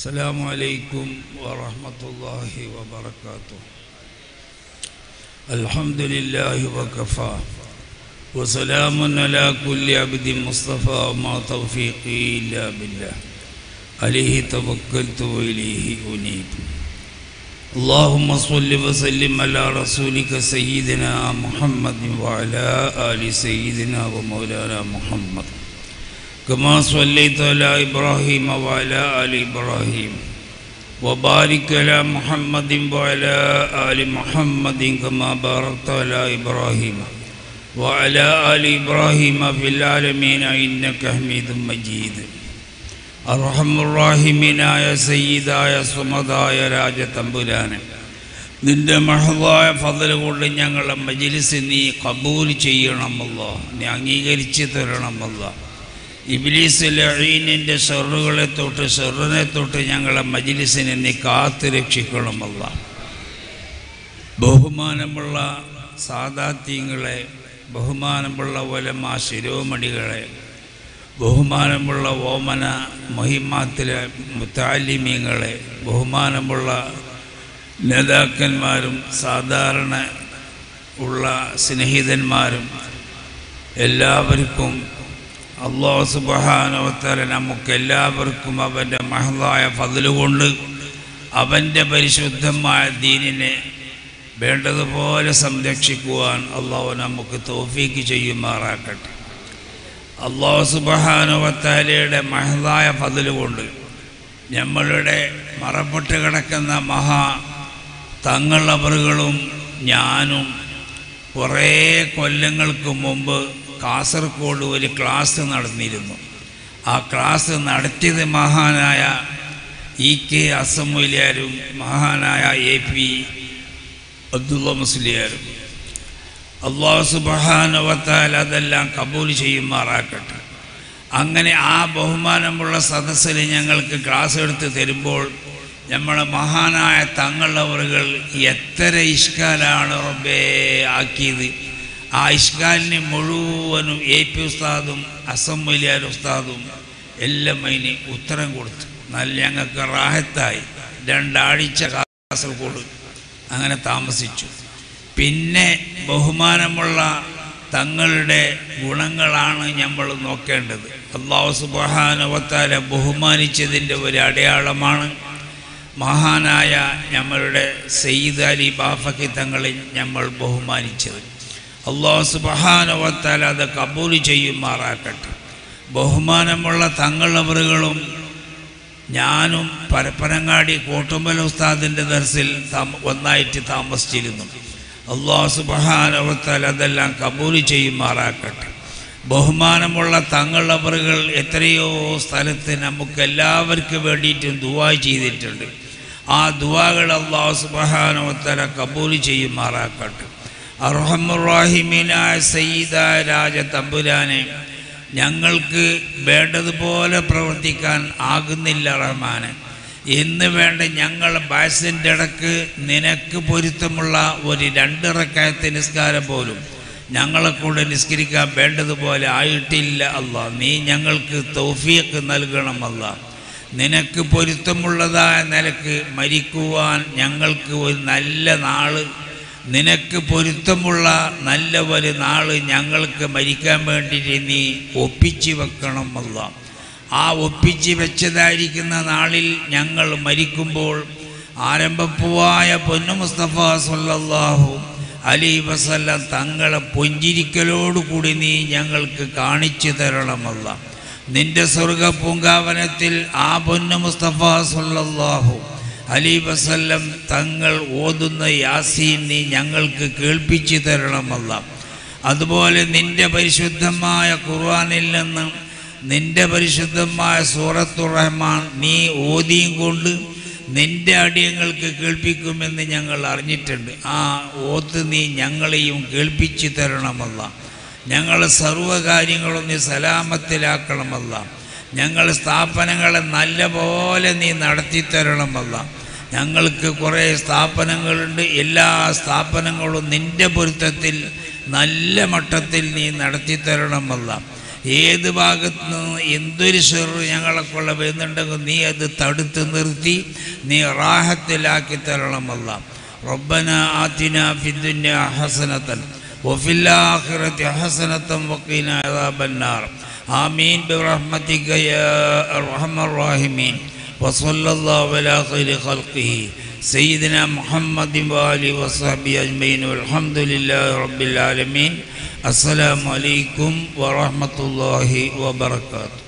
السلام عليكم ورحمة الله وبركاته الحمد لله وكفى وسلام على كل عبد مصطفى وما توفيقي إلا بالله عليه توكلت وإليه أنيب اللهم صل وسلم على رسولك سيدنا محمد وعلى آل سيدنا ومولانا محمد كما صليت على إبراهيم وعلى آل إبراهيم وبارك على محمد وعلى آل محمد كما باركت على إبراهيم وعلى آل إبراهيم في العالمين إنك حميد مجيد അർഹമുറാഹിമീനായ സയ്യിദായ സുമതായ രാജതമ്പുരാന് നിന്റെ മഹതായ ഫതൽ കൊണ്ട് ഞങ്ങളെ മജിലിസ് നീ കബൂൽ ചെയ്യണമല്ലോ നീ അംഗീകരിച്ച് തരണമല്ലോ ഇബിലീസ് ലഴീനിൻ്റെ ഷെറുകളെ തൊട്ട് ഷെറിനെ തൊട്ട് ഞങ്ങളെ മജിലിസിനെ നീ കാത്തു രക്ഷിക്കണമല്ല ബഹുമാനമുള്ള സാദാത്യങ്ങളെ ബഹുമാനമുള്ള ഒലമാ ശിരോമണികളെ ബഹുമാനമുള്ള ഓമന മഹിമാത്തിലെ മുത്താലിമീങ്ങളെ ബഹുമാനമുള്ള നേതാക്കന്മാരും സാധാരണ ഉള്ള സ്നേഹിതന്മാരും എല്ലാവർക്കും അള്ളാഹു സുബഹാനവത്തല നമുക്കെല്ലാവർക്കും അവൻ്റെ മഹതായ ഫതിലുകൊണ്ട് അവൻ്റെ പരിശുദ്ധമായ ദീനിനെ വേണ്ടതുപോലെ സംരക്ഷിക്കുവാൻ അള്ളാഹു നമുക്ക് തോഫീക്ക് ചെയ്യുമാറാക്കട്ടെ അള്ളാഹു സുബഹാനുവത്താലയുടെ മഹതായ ഫതിലുകൊണ്ട് നമ്മളുടെ മറപ്പെട്ട് കിടക്കുന്ന മഹാ തങ്ങളവറുകളും ഞാനും കുറേ കൊല്ലങ്ങൾക്ക് മുമ്പ് കാസർഗോഡ് ഒരു ക്ലാസ് നടന്നിരുന്നു ആ ക്ലാസ് നടത്തിയത് മഹാനായ ഇ കെ അസമുലിയാരും മഹാനായ എ പി അബ്ദുള്ള മുസ്ലിയാരും അള്ളാഹു സുബഹാനുവത്താൽ അതെല്ലാം കബൂൽ ചെയ്യുമാറാക്കട്ടെ അങ്ങനെ ആ ബഹുമാനമുള്ള സദസ്സിൽ ഞങ്ങൾക്ക് ക്ലാസ് എടുത്ത് തരുമ്പോൾ നമ്മളെ മഹാനായ തങ്ങളവറുകൾ എത്ര ഇഷ്കാലാണ് റബ്ബേ ആക്കിയത് ആ ഇഷ്കാലിന് മുഴുവനും എ പി ഉസ്താദും അസംവലിയാർ ഉസ്താദും എല്ലാം അതിന് ഉത്തരം കൊടുത്തു നല്ല ഞങ്ങൾക്ക് റാഹത്തായി രണ്ടാഴ്ച കാസർഗോഡ് അങ്ങനെ താമസിച്ചു പിന്നെ ബഹുമാനമുള്ള തങ്ങളുടെ ഗുണങ്ങളാണ് നമ്മൾ നോക്കേണ്ടത് അള്ളാഹു സുബഹാനുവത്താല ബഹുമാനിച്ചതിൻ്റെ ഒരു അടയാളമാണ് മഹാനായ നമ്മളുടെ സയ്യിദ് അലി ബാഫക്കി തങ്ങളെ നമ്മൾ ബഹുമാനിച്ചത് അള്ളാഹു സുബഹാനുവത്താല അത് കബൂൽ ചെയ്യുമാറാക്കട്ടെ ബഹുമാനമുള്ള തങ്ങളവറുകളും ഞാനും പരപ്പനങ്ങാടി കോട്ടുമ്പല ഉസ്താദിൻ്റെ ദർസിൽ ഒന്നായിട്ട് താമസിച്ചിരുന്നു അള്ളാഹു സുബഹാനവത്താൽ അതെല്ലാം കബൂൽ ചെയ്യുമാറാക്കട്ടെ ബഹുമാനമുള്ള തങ്ങളവറുകൾ എത്രയോ സ്ഥലത്ത് നമുക്ക് എല്ലാവർക്കും വേണ്ടിയിട്ടും ദുവാ ചെയ്തിട്ടുണ്ട് ആ ദുവാകൾ അള്ളാഹു സുബഹാനവത്തല കബൂൽ ചെയ്യുമാറാക്കട്ടെ അർഹമുറാഹിമീനായ സയ്യിദായ രാജ തമ്പുരാനെ ഞങ്ങൾക്ക് വേണ്ടതുപോലെ പ്രവർത്തിക്കാൻ ആകുന്നില്ല റഹ്മാനെ എന്ന് വേണ്ട ഞങ്ങൾ ബാസിൻ്റെ ഇടക്ക് നിനക്ക് പൊരുത്തമുള്ള ഒരു രണ്ടിറക്കയത്തെ നിസ്കാരം പോലും ഞങ്ങളെ കൂടെ നിസ്കരിക്കാൻ വേണ്ടതുപോലെ ആയിട്ടില്ല അല്ല നീ ഞങ്ങൾക്ക് തൗഫീക്ക് നൽകണമല്ല നിനക്ക് പൊരുത്തമുള്ളതായ നിലക്ക് മരിക്കുവാൻ ഞങ്ങൾക്ക് ഒരു നല്ല നാള് നിനക്ക് പൊരുത്തമുള്ള നല്ല ഒരു നാള് ഞങ്ങൾക്ക് മരിക്കാൻ വേണ്ടിയിട്ട് നീ ഒപ്പിച്ച് വെക്കണമല്ല ആ ഒപ്പിച്ച് വെച്ചതായിരിക്കുന്ന നാളിൽ ഞങ്ങൾ മരിക്കുമ്പോൾ ആരംഭപ്പുവായ പൊന്നു മുസ്തഫ സല്ലല്ലാഹു അലി വസല്ലം തങ്ങളെ പൊഞ്ചിരിക്കലോടുകൂടി നീ ഞങ്ങൾക്ക് കാണിച്ചു തരണമല്ല നിന്റെ സ്വർഗ പൂങ്കാവനത്തിൽ ആ പൊന്നു മുസ്തഫ സല്ലല്ലാഹു അലി വസല്ലം തങ്ങൾ ഓതുന്ന യാസീൻ നീ ഞങ്ങൾക്ക് കേൾപ്പിച്ചു തരണമല്ല അതുപോലെ നിന്റെ പരിശുദ്ധമായ ഖുർആനിൽ നിന്ന് നിന്റെ പരിശുദ്ധമായ സൂറത്തു റഹ്മാൻ നീ ഓതിയും കൊണ്ട് നിന്റെ അടിയങ്ങൾക്ക് കേൾപ്പിക്കുമെന്ന് ഞങ്ങൾ അറിഞ്ഞിട്ടുണ്ട് ആ ഓത്ത് നീ ഞങ്ങളെയും കേൾപ്പിച്ചു തരണമല്ല ഞങ്ങളെ സർവ്വകാര്യങ്ങളും നീ സലാമത്തിലാക്കണമല്ല ഞങ്ങൾ സ്ഥാപനങ്ങളെ നല്ല പോലെ നീ നടത്തി തരണമല്ല ഞങ്ങൾക്ക് കുറേ സ്ഥാപനങ്ങളുണ്ട് എല്ലാ സ്ഥാപനങ്ങളും നിന്റെ പൊരുത്തത്തിൽ നല്ല മട്ടത്തിൽ നീ നടത്തി തരണമല്ല ഏത് ഭാഗത്തു നിന്ന് എന്തൊരു ഷെറ് ഞങ്ങളെ കൊള്ള വരുന്നുണ്ടെങ്കിൽ നീ അത് തടുത്ത് നിർത്തി നീ റാഹത്തിലാക്കി തരണമല്ല റബ്ബന ആതിന ഫിദ്ദുന്യ ഹസനത്തൻ وفي الآخرة حسنة وقنا عذاب النار آمين برحمتك يا أرحم الراحمين وصلى الله على خير خلقه سيدنا محمد وآله وصحبه أجمعين والحمد لله رب العالمين السلام عليكم ورحمة الله وبركاته